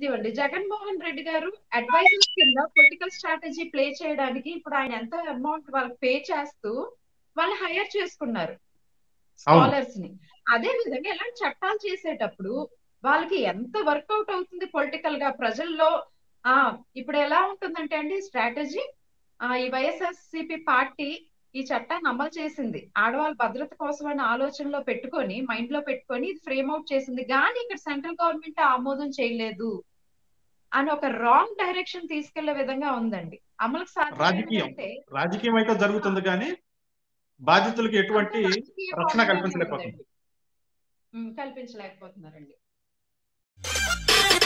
ఇవ్వండి జగన్మోహన్ రెడ్డి గారు అడ్వైజర్స్ కింద పొలిటికల్ స్ట్రాటజీ ప్లే చేయడానికి ఇప్పుడు ఆయన ఎంత అమౌంట్ వాళ్ళకి పే చేస్తూ వాళ్ళు హైర్ చేసుకున్నారు స్కాలర్స్ ని అదే విధంగా ఇలాంటి చట్టాలు చేసేటప్పుడు వాళ్ళకి ఎంత వర్కౌట్ అవుతుంది పొలిటికల్ గా ప్రజల్లో ఆ ఇప్పుడు ఎలా ఉంటుందంటే అండి స్ట్రాటజీ ఆ ఈ వైఎస్ఆర్సిపి పార్టీ ఈ చట్టాన్ని అమలు చేసింది ఆడవాళ్ళ భద్రత కోసం అనే ఆలోచనలో పెట్టుకొని మైండ్ లో పెట్టుకొని ఇది ఫ్రేమ్ అవుట్ చేసింది కానీ ఇక్కడ సెంట్రల్ గవర్నమెంట్ ఆమోదం చేయలేదు అని ఒక రాంగ్ డైరెక్షన్ తీసుకెళ్లే విధంగా ఉందండి అమలుకు సాధ్యం రాజకీయం. ఏంటంటే రాజకీయం అయితే జరుగుతుంది కానీ బాధితులకు ఎటువంటి రాజకీయ రక్షణ కోణంలోనే కల్పించలేకపోతుంది ఉందండి. ఉమ్, కల్పించలేకపోతున్నారండి